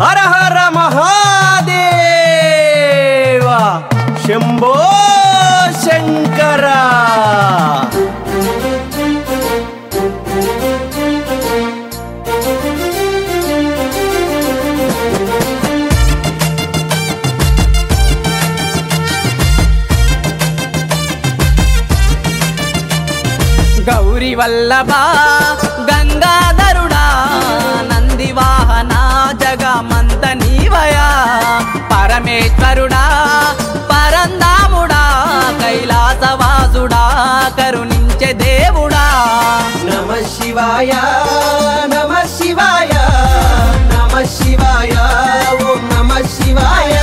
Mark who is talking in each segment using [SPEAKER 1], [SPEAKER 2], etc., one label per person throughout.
[SPEAKER 1] హర హర మహాదేవ శంభో శంకర
[SPEAKER 2] గౌరి వల్లభ గంగాధరుడా నంది వాహన జగమంత నీవయా పరమేశ్వరుడా పరందాముడా కైలాసవాసుడా కరుణించే దేవుడా
[SPEAKER 1] నమ శివాయ నమ శివాయ నమ శివాయ ఓం నమ శివాయ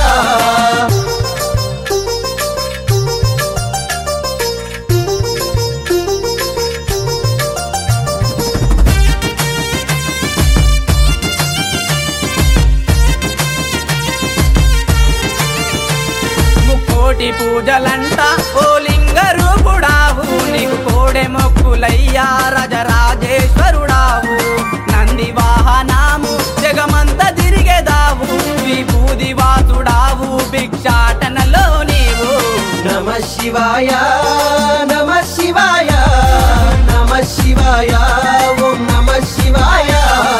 [SPEAKER 2] ముక్కోటి పూజలంట ఓ లింగ రూపుడావు నీకు కోడె మొక్కులయ్యా రాజరాజేశ్వరుడావు నంది వాహనాము జగమంత తిరిగేదావు విభూది వాసుడావు భిక్షాటనలో నీవు
[SPEAKER 1] నమ శివాయ నమ శివాయ నమ శివాయ ఓం నమ శివాయ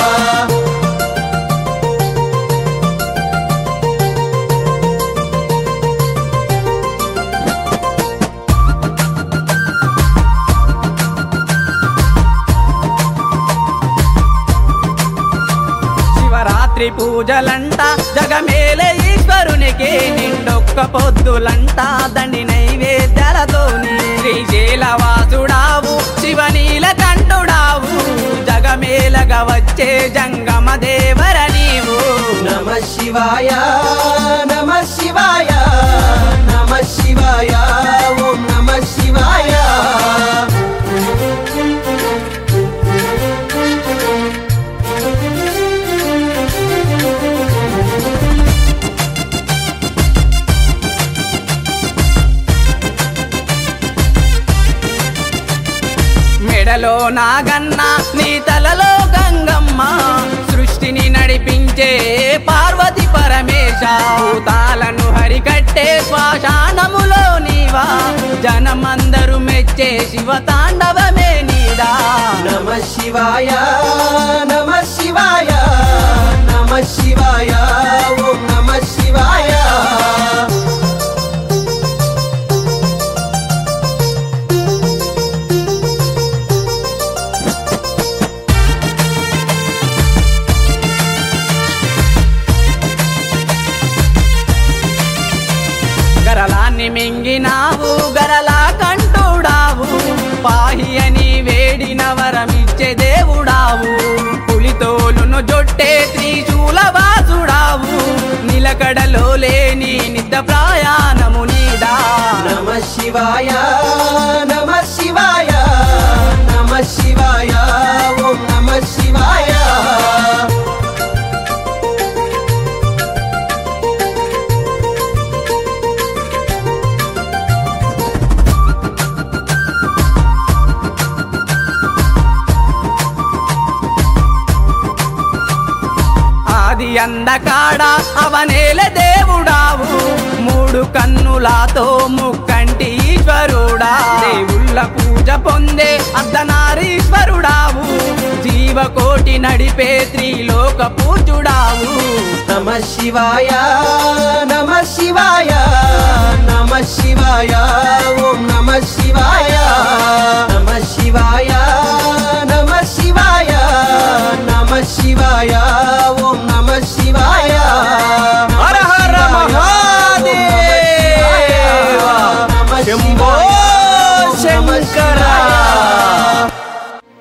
[SPEAKER 2] శివరాత్రి పూజలంట జగమేల ఈశ్వరునికి నిండొక్క పొద్దులంట దండి నైవేద్యాలతోని శ్రీశైలవాసుడావు శివనీల కంఠుడావు జగమేలగా వచ్చే జంగమ దేవర నీవు
[SPEAKER 1] నమ శివాయ నమ శివాయ నమ శివాయ ఓం నమ శివాయ
[SPEAKER 2] మెడలో నాగన్న నీ తలలో గంగమ్మ సృష్టిని నడిపించే పార్వతి పరమేశ భూతాలను హరికట్టే శ్వాశానములో నీవా జనమందరూ మెచ్చే శివ తాండవమే నీదా
[SPEAKER 1] నమ శివాయ నమ శివాయ నమ శివాయ ఓం నమ శివాయ
[SPEAKER 2] గరలాన్ని మింగినావు గరలా కంటుడావు పాహి అని వేడిన వరమిచ్చే దేవుడావు పులితోలును జొట్టే త్రిశూల వాసుడావు నిలకడలో లేని నిద్ద ప్రయాణము నీదా
[SPEAKER 1] నమ శివాయ నమ శివాయ నమ శివాయ ఓం నమ శివాయ
[SPEAKER 2] ఆది అందకాడ అవనేల దేవుడావు మూడు కన్నులతో ముక్కంటి ఈశ్వరుడా దేవుళ్ళ పూజ పొందే అర్ధనారీశ్వరుడావు జీవకోటి నడిపే త్రిలోక పూజుడావు
[SPEAKER 1] నమ శివాయ నమ శివాయ నమ శివాయ